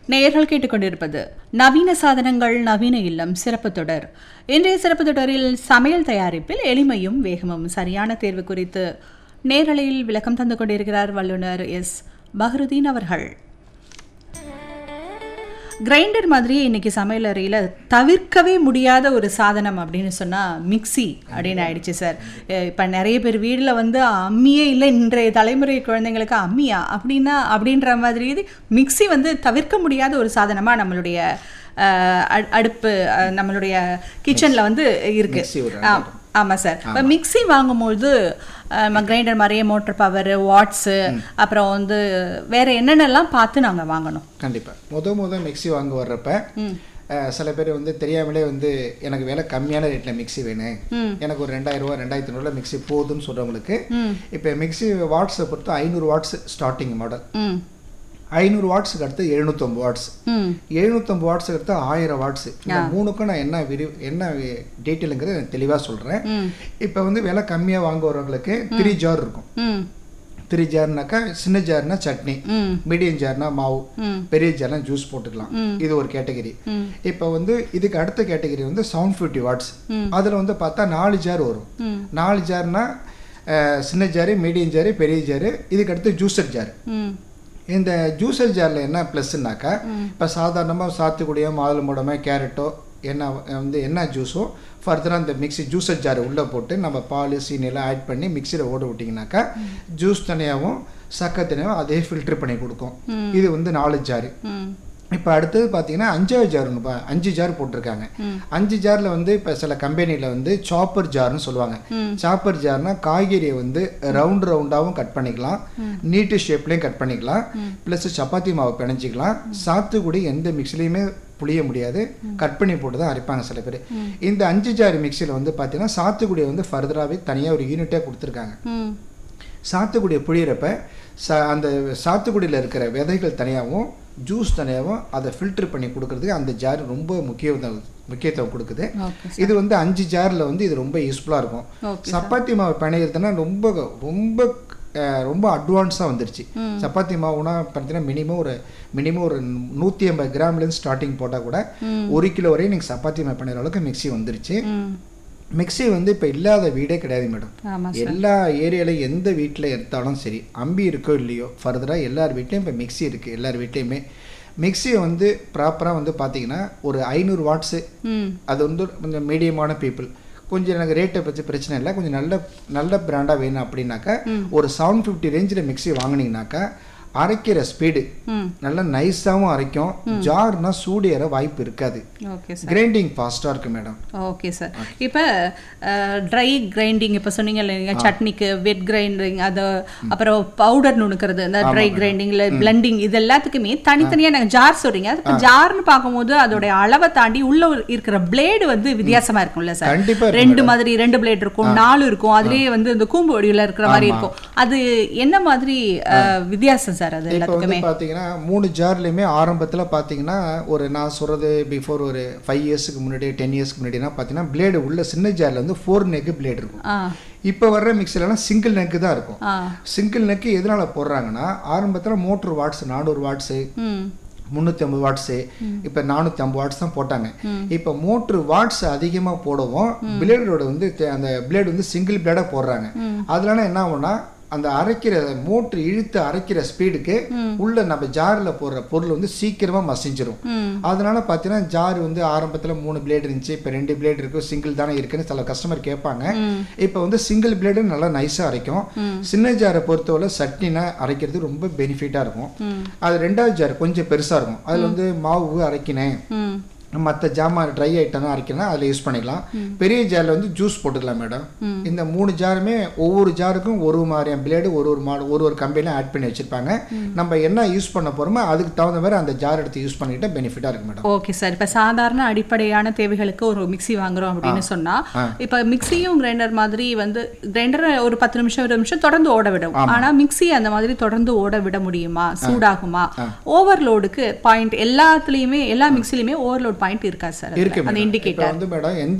நேயர்கள் கேட்டுக்கொண்டிருப்பது நவீன சாதனங்கள் நவீன இல்லம் சிறப்பு தொடர் இன்றைய சிறப்பு தொடரில் சமையல் தயாரிப்பில் எளிமையும் வேகமும் சரியான தேர்வு குறித்து நேரலையில் விளக்கம் தந்து கொண்டிருக்கிறார் வல்லுநர் எஸ் பஹ்ருதீன் அவர்கள் கிரைண்டர் மாதிரியே இன்னைக்கு சமையல் அறையில் தவிர்க்கவே முடியாத ஒரு சாதனம் அப்படின்னு சொன்னால் மிக்ஸி அப்படின்னு ஆயிடுச்சு சார் இப்போ நிறைய பேர் வீட்டில் வந்து அம்மியே இல்லை இன்றைய தலைமுறை குழந்தைங்களுக்கு அம்மியா அப்படின்னா அப்படின்ற மாதிரி இது மிக்ஸி வந்து தவிர்க்க முடியாத ஒரு சாதனமாக நம்மளுடைய அஹ், அ- அடுப்பு அஹ், நம்மளுடைய கிச்சனில் வந்து இருக்கு மிக்ஸி ஒரு ஆ ஆமாம் சார் இப்போ மிக்ஸி வாங்கும்பொழுது கிரைண்டர் மாதிரியே மோட்டர் பவர் வாட்ஸு அப்புறம் வந்து வேற என்னென்னலாம் பார்த்து நாங்கள் வாங்கணும் கண்டிப்பா முத முத மிக்ஸி வாங்க வர்றப்ப அஹ், சில பேர் வந்து தெரியாமலே வந்து எனக்கு விலை கம்மியான ரேட்ல மிக்ஸி வேணும் எனக்கு ஒரு ரெண்டாயிரம் ரூபா ரெண்டாயிரத்தி ஐநூறுல மிக்ஸி போதும்னு சொல்றவங்களுக்கு இப்போ மிக்ஸி வாட்ஸை பொறுத்து ஐநூறு வாட்ஸ் ஸ்டார்டிங் மாடல் ம் ஐநூறு வாட்ஸுக்கு அடுத்து எழுநூத்தொம்பது வாட்ஸ் ம் எழுநூத்தொம்பது வாட்ஸுக்கு அடுத்து ஆயிரம் வாட்ஸ் இந்த மூணுக்கும் நான் என்ன விரி என்ன டீட்டெயிலுங்கிறது நான் தெளிவாக சொல்கிறேன் இப்போ வந்து விலை கம்மியாக வாங்க வரவங்களுக்கு த்ரீ ஜார் இருக்கும் ம் த்ரீ ஜார்னாக்கா சின்ன ஜார்னா சட்னி ம் மீடியம் ஜார்னா மாவு ம். பெரிய ஜார்னா ஜூஸ் போட்டுக்கலாம் இது ஒரு கேட்டகரி இப்போ வந்து இதுக்கு அடுத்த கேட்டகரி வந்து செவன் ஃபிஃப்டி வாட்ஸ் அதில் வந்து பார்த்தா நாலு ஜார் வரும் நாலு ஜார்னா அஹ், சின்ன ஜாரு மீடியம் ஜாரு பெரிய ஜாரு இதுக்கு அடுத்து ஜூஸர் ஜார் ம் இந்த ஜூஸர் ஜாரில் என்ன ப்ளஸ்னாக்கா இப்போ சாதாரணமாக சாத்துக்குடியோ மாதுளம்பழமோ கேரட்டோ என்ன வந்து என்ன ஜூஸோ ஃபர்தராக இந்த மிக்ஸி ஜூஸர் ஜார் உள்ளே போட்டு நம்ம பால் சீனியெல்லாம் ஆட் பண்ணி மிக்சியில் ஓட விட்டிங்கனாக்கா ஜூஸ் தனியாகவும் சக்கரை தனியாகவும் அதே ஃபில்டர் பண்ணி கொடுக்கும் இது வந்து நாலு ஜாரு ம் இப்போ அடுத்தது பார்த்தீங்கன்னா அஞ்சாவது ஜார் ஒன்று பா- அஞ்சு ஜார் போட்டிருக்காங்க அஞ்சு ஜாரில் வந்து இப்போ சில கம்பெனியில் வந்து சாப்பர் ஜார்னு சொல்லுவாங்க சாப்பர் ஜார்னா காய்கறியை வந்து ரவுண்ட் ரவுண்டாகவும் கட் பண்ணிக்கலாம் நீட்டு ஷேப்லேயும் கட் பண்ணிக்கலாம் ப்ளஸ் சப்பாத்தி மாவு பிணைஞ்சிக்கலாம் சாத்துக்குடி எந்த மிக்சிலையுமே புளிய முடியாது கட் பண்ணி போட்டு தான் அரைப்பாங்க சில பேர் இந்த அஞ்சு ஜார் மிக்சியில் வந்து பார்த்தீங்கன்னா சாத்துக்குடியை வந்து ஃபர்தராகவே தனியாக ஒரு யூனிட்டாக கொடுத்துருக்காங்க ம் சாத்துக்குடியை புழியிறப்ப சா அந்த சாத்துக்குடியில் இருக்கிற விதைகள் தனியாகவும் ஜூஸ் தனியாகவும் அதை ஃபில்டர் பண்ணி கொடுக்கறதுக்கு அந்த ஜார் ரொம்ப முக்கியத்துவம் முக்கியத்துவம் கொடுக்குது ஓகே இது வந்து அஞ்சு ஜாரில் வந்து இது ரொம்ப யூஸ்ஃபுல்லாக இருக்கும் ஓகே சப்பாத்தி மாவு பிணையிறதுனா ரொம்ப ரொம்ப அஹ், ரொம்ப அட்வான்ஸாக வந்துருச்சு சப்பாத்தி மாவுனா பார்த்தீங்கன்னா மினிமம் ஒரு மினிமம் ஒரு நூற்றி ஐம்பது கிராம்லேருந்து ஸ்டார்டிங் போட்டால் கூட ஒரு கிலோ வரையும் நீங்கள் சப்பாத்தி மாவு பிணையிற அளவுக்கு மிக்ஸி வந்துருச்சு ம் மிக்ஸி வந்து இப்போ இல்லாத வீடே கிடையாது மேடம் ஆமாம் எல்லா ஏரியாலையும் எந்த வீட்டில் எடுத்தாலும் சரி அம்பி இருக்கோ இல்லையோ ஃபர்தராக எல்லார் வீட்லேயும் இப்போ மிக்ஸி இருக்குது எல்லார் வீட்லேயுமே மிக்ஸியை வந்து ப்ராப்பராக வந்து பார்த்தீங்கன்னா ஒரு ஐநூறு வாட்ஸு ம் அது வந்து கொஞ்சம் மீடியமான பீப்புள் கொஞ்சம் எனக்கு ரேட்டை பற்றி பிரச்சனை இல்லை கொஞ்சம் நல்ல நல்ல பிராண்டாக வேணும் அப்படின்னாக்கா ஒரு செவன் ஃபிஃப்டி ரேஞ்சில் மிக்ஸி வாங்குனீங்கனாக்கா அரைக்கிற ஸ்பீடு ம் நல்லா நைஸாகவும் அரைக்கும் ஜார்னா சூடு ஏற வாய்ப்பு இருக்காது ஓகே சார் கிரைண்டிங் ஃபாஸ்ட்டாக இருக்குது மேடம் ஓகே சார் இப்போ ட்ரை கிரைண்டிங் இப்போ சொன்னீங்க இல்லைங்க சட்னிக்கு வெட் கிரைண்டிங் அது அப்புறம் பவுடர் நுணுக்கிறது இந்த ட்ரை கிரைண்டிங் இல்லை பிளண்டிங் இது எல்லாத்துக்குமே தனித்தனியாக நாங்கள் ஜார் சொல்றீங்க இப்போ ஜார்னு பார்க்கும்போது அதோடைய அளவை தாண்டி உள்ள ஒரு இருக்கிற பிளேடு வந்து வித்தியாசமா இருக்கும்ல சார் கண்டிப்பா இருக்கு ரெண்டு மாதிரி ரெண்டு பிளேட் இருக்கும் நாலு இருக்கும் அதுலயே வந்து இந்த கூம்பு வடிவில் இருக்கிற மாதிரி இருக்கும் அது என்ன மாதிரி அஹ், வித்தியாசம் சார் அது இப்போ வந்து எல்லாத்துக்குமே பார்த்தீங்கன்னா மூணு ஜார்லையுமே ஆரம்பத்தில் பார்த்தீங்கன்னா ஒரு நான் சொல்கிறது பிஃபோர் ஒரு ஃபைவ் இயர்ஸ்க்கு முன்னாடி டென் இயர்ஸ்க்கு முன்னாடினா பார்த்தீங்கன்னா பிளேடு உள்ள சின்ன ஜாரில் வந்து ஃபோர் நெக்கு பிளேடு இருக்கும் ஆ இப்போ வர்ற மிக்சிலலாம் சிங்கிள் நெக்கு தான் இருக்கும் ஆ சிங்கிள் நெக்கு எதனால போடுறாங்கன்னா ஆரம்பத்தில் மோட்டர் வாட்ஸ் நானூறு வாட்ஸு ம் முந்நூற்றி ஐம்பது வாட்ஸு இப்போ நானூற்றி ஐம்பது வாட்ஸ் தான் போட்டாங்க இப்போ மோட்ரு வாட்ஸ் அதிகமாக போடவும் பிளேடோட வந்து தே- அந்த பிளேடு வந்து சிங்கிள் பிளேடாக போடுறாங்க அதனால என்ன ஆகும்னா அந்த அரைக்கிற மோட்ரு இழுத்து அரைக்கிற ஸ்பீடுக்கு உள்ள நம்ம ஜாரில் போடுற பொருள் வந்து சீக்கிரமாக மசிஞ்சிரும் ம் அதனால பார்த்தீங்கன்னா ஜார் வந்து ஆரம்பத்தில் மூணு பிளேடு இருந்துச்சு இப்போ ரெண்டு பிளேடு இருக்கு சிங்கிள் தானே இருக்குன்னு சில கஸ்டமர் கேட்பாங்க இப்போ வந்து சிங்கிள் பிளேடு நல்லா நைஸாக அரைக்கும் சின்ன ஜாரை பொறுத்தவரை சட்னினா அரைக்கிறது ரொம்ப பெனிஃபிட்டாக இருக்கும் அது ரெண்டாவது ஜார் கொஞ்சம் பெருசாக இருக்கும் அதில் வந்து மாவு அரைக்கினேன் ம் மற்ற ஜாமான் ட்ரை ஐட்டம்லாம் அரைக்கணும் அதில் யூஸ் பண்ணிக்கலாம் பெரிய ஜாரில் வந்து ஜூஸ் போட்டுக்கலாம் மேடம் இந்த மூணு ஜாருமே ஒவ்வொரு ஜாருக்கும் ஒரு மாதிரியான பிளேடு ஒரு ஒரு மாடல் ஒரு ஒரு கம்பெனியும் ஆட் பண்ணி வச்சிருப்பாங்க நம்ம என்ன யூஸ் பண்ண போகிறோமோ அதுக்கு தகுந்த மாதிரி அந்த ஜார் எடுத்து யூஸ் பண்ணிக்கிட்டால் பெனிஃபிட்டாக இருக்கும் மேடம் ஓகே சார் இப்போ சாதாரண அடிப்படையான தேவைகளுக்கு ஒரு மிக்ஸி வாங்குறோம் அப்படின்னு சொன்னா இப்போ மிக்ஸியும் கிரைண்டர் மாதிரி வந்து கிரைண்டர் ஒரு பத்து நிமிஷம் இருபது நிமிஷம் தொடர்ந்து ஓட விடும் ஆனா மிக்ஸி அந்த மாதிரி தொடர்ந்து ஓட விட முடியுமா சூடாகுமா ஓவர்லோடுக்கு பாயிண்ட் எல்லாத்துலயுமே எல்லா மிக்ஸிலையுமே ஓவர்லோட் பாயிண்ட் இருக்கா சார் இருக்கு அந்த மேடம் இண்டிகேட்டர் இப்போ வந்து மேடம் எந்த